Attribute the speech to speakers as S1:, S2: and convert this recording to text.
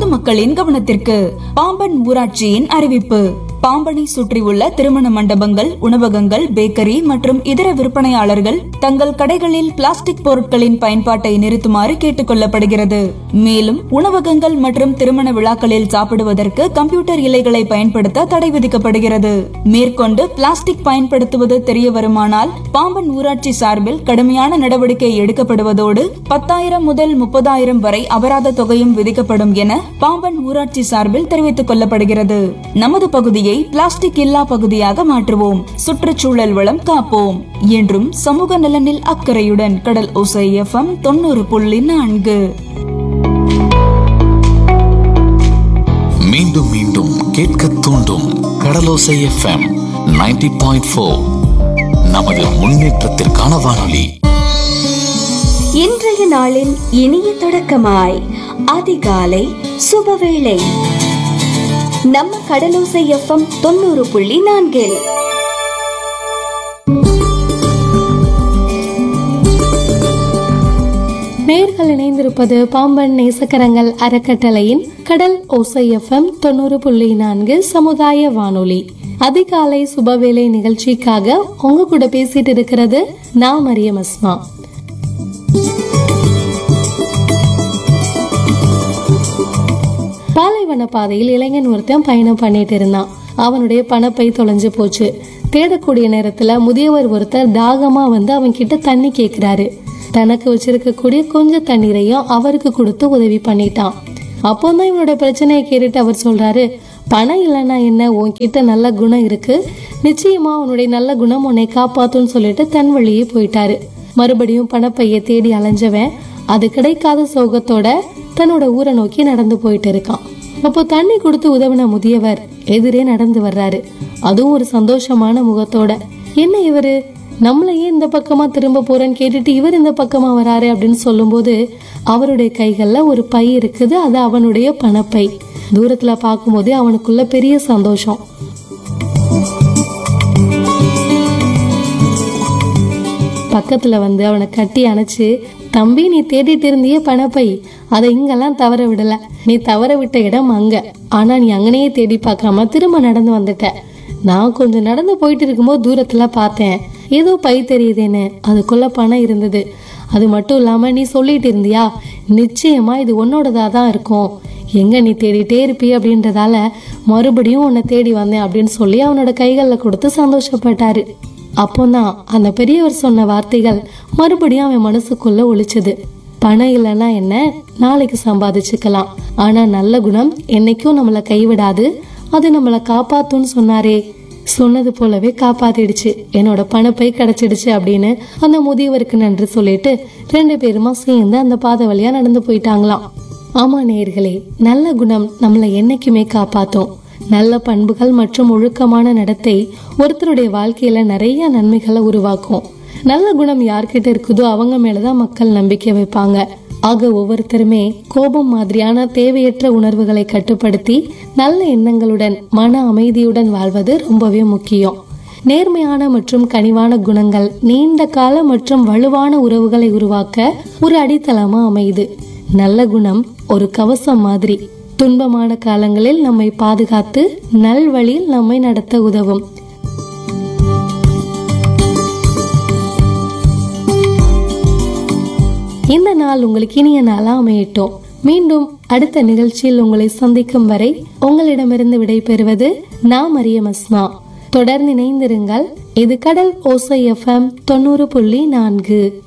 S1: பொதுமக்களின் கவனத்திற்கு பாம்பன் ஊராட்சியின் அறிவிப்பு பாம்பனை சுற்றியுள்ள திருமண மண்டபங்கள் உணவகங்கள் பேக்கரி மற்றும் இதர விற்பனையாளர்கள் தங்கள் கடைகளில் பிளாஸ்டிக் பொருட்களின் பயன்பாட்டை நிறுத்துமாறு கேட்டுக் கொள்ளப்படுகிறது மேலும் உணவகங்கள் மற்றும் திருமண விழாக்களில் சாப்பிடுவதற்கு கம்ப்யூட்டர் இலைகளை பயன்படுத்த தடை விதிக்கப்படுகிறது மேற்கொண்டு பிளாஸ்டிக் பயன்படுத்துவது தெரிய வருமானால் பாம்பன் ஊராட்சி சார்பில் கடுமையான நடவடிக்கை எடுக்கப்படுவதோடு பத்தாயிரம் முதல் முப்பதாயிரம் வரை அபராத தொகையும் விதிக்கப்படும் என பாம்பன் ஊராட்சி சார்பில் தெரிவித்துக் கொள்ளப்படுகிறது நமது பகுதியை பிளாஸ்டிக் இல்லா பகுதியாக மாற்றுவோம் சுற்றுச்சூழல் வளம் காப்போம் என்றும் சமூக நலனில் அக்கறையுடன் கடல் ஓசை எஃப்எம் தொண்ணூறு புள்ளி நான்கு
S2: மீண்டும் மீண்டும் கேட்க தூண்டும் கடலோசை எஃப்எம் 90.4 பாயிண்ட் ஃபோர் நமது முன்னேற்றத்திற்கான வானொலி
S3: இன்றைய நாளின் இனிய தொடக்கமாய் அதிகாலை சுபவேளை நம்ம கடலோசை எஃப்எம் தொண்ணூறு புள்ளி நான்கில்
S4: நேர்கள் இணைந்திருப்பது பாம்பன் நேசக்கரங்கள் அறக்கட்டளையின் கடல் ஓசை எஃப்எம் தொண்ணூறு புள்ளி நான்கு சமுதாய வானொலி அதிகாலை சுபவேளை நிகழ்ச்சிக்காக உங்க கூட பேசிட்டு இருக்கிறது நான் மரியம் அஸ்மா பாலைவன பாதையில் இளைஞன் ஒருத்தன் பயணம் பண்ணிட்டு இருந்தான் அவனுடைய பணப்பை தொலைஞ்சு போச்சு தேடக்கூடிய நேரத்துல முதியவர் ஒருத்தர் தாகமா வந்து அவன் கிட்ட தண்ணி கேக்குறாரு தனக்கு வச்சிருக்கக்கூடிய கொஞ்சம் தண்ணீரையும் அவருக்கு கொடுத்து உதவி பண்ணிட்டான் அப்போதான் இவனோட பிரச்சனையை கேட்டுட்டு அவர் சொல்றாரு பணம் இல்லைன்னா என்ன உன்கிட்ட நல்ல குணம் இருக்கு நிச்சயமா உன்னுடைய நல்ல குணம் உன்னை காப்பாத்தும்னு சொல்லிட்டு தன் வழியே போயிட்டாரு மறுபடியும் பணப்பைய தேடி அலைஞ்சவன் அது கிடைக்காத சோகத்தோட தன்னோட ஊரை நோக்கி நடந்து போயிட்டு இருக்கான் அப்போ தண்ணி கொடுத்து உதவின முதியவர் எதிரே நடந்து வர்றாரு அதுவும் ஒரு சந்தோஷமான முகத்தோட என்ன இவரு நம்மள ஏன் இந்த பக்கமா திரும்ப போறேன்னு கேட்டுட்டு இவர் இந்த பக்கமா வராரு அப்படின்னு சொல்லும்போது அவருடைய கைகள்ல ஒரு பை இருக்குது அது அவனுடைய பணப்பை தூரத்துல பார்க்கும்போதே அவனுக்குள்ள பெரிய சந்தோஷம் பக்கத்துல வந்து அவனை கட்டி அணைச்சு தம்பி நீ தேடிட்டு இருந்தியே பணப்பை அதை இங்கெல்லாம் தவற விடல நீ தவற விட்ட இடம் அங்க ஆனா நீ அங்கனையே தேடி பார்க்காம திரும்ப நடந்து வந்துட்ட நான் கொஞ்சம் நடந்து போயிட்டு இருக்கும்போது தூரத்துல பார்த்தேன் ஏதோ பை தெரியுதேன்னு அதுக்குள்ள பணம் இருந்தது அது மட்டும் இல்லாம நீ சொல்லிட்டு இருந்தியா நிச்சயமா இது உன்னோடதா தான் இருக்கும் எங்க நீ தேடிட்டே இருப்பி அப்படின்றதால மறுபடியும் உன்னை தேடி வந்தேன் அப்படின்னு சொல்லி அவனோட கைகளில் கொடுத்து சந்தோஷப்பட்டாரு அப்போதான் அந்த பெரியவர் சொன்ன வார்த்தைகள் மறுபடியும் அவன் மனசுக்குள்ள ஒழிச்சது பணம் இல்லைன்னா என்ன நாளைக்கு சம்பாதிச்சுக்கலாம் ஆனா நல்ல குணம் என்னைக்கும் நம்மளை கைவிடாது அது நம்மளை காப்பாத்தும்னு சொன்னாரே சொன்னது போலவே காப்பாத்திடுச்சு என்னோட பணப்பை கிடைச்சிடுச்சு அப்படின்னு அந்த முதியவருக்கு நன்றி சொல்லிட்டு ரெண்டு பேருமா சேர்ந்து அந்த பாதை வழியா நடந்து போயிட்டாங்களாம் ஆமா நேயர்களே நல்ல குணம் நம்மளை என்னைக்குமே காப்பாத்தும் நல்ல பண்புகள் மற்றும் ஒழுக்கமான நடத்தை ஒருத்தருடைய வாழ்க்கையில நிறைய நன்மைகளை உருவாக்கும் நல்ல குணம் யார்கிட்ட இருக்குதோ அவங்க மேலதான் மக்கள் நம்பிக்கை வைப்பாங்க ஆக ஒவ்வொருத்தருமே கோபம் மாதிரியான தேவையற்ற உணர்வுகளை கட்டுப்படுத்தி நல்ல எண்ணங்களுடன் மன அமைதியுடன் வாழ்வது ரொம்பவே முக்கியம் நேர்மையான மற்றும் கனிவான குணங்கள் நீண்ட கால மற்றும் வலுவான உறவுகளை உருவாக்க ஒரு அடித்தளமா அமையுது நல்ல குணம் ஒரு கவசம் மாதிரி துன்பமான காலங்களில் நம்மை பாதுகாத்து நல்வழியில் நம்மை நடத்த உதவும் இந்த நாள் உங்களுக்கு இனிய நாளா அமையட்டும் மீண்டும் அடுத்த நிகழ்ச்சியில் உங்களை சந்திக்கும் வரை உங்களிடமிருந்து விடைபெறுவது நான் மரியம் அஸ்மா தொடர்ந்து இணைந்திருங்கள் இது கடல் ஓசை எஃப்எம் தொண்ணூறு புள்ளி நான்கு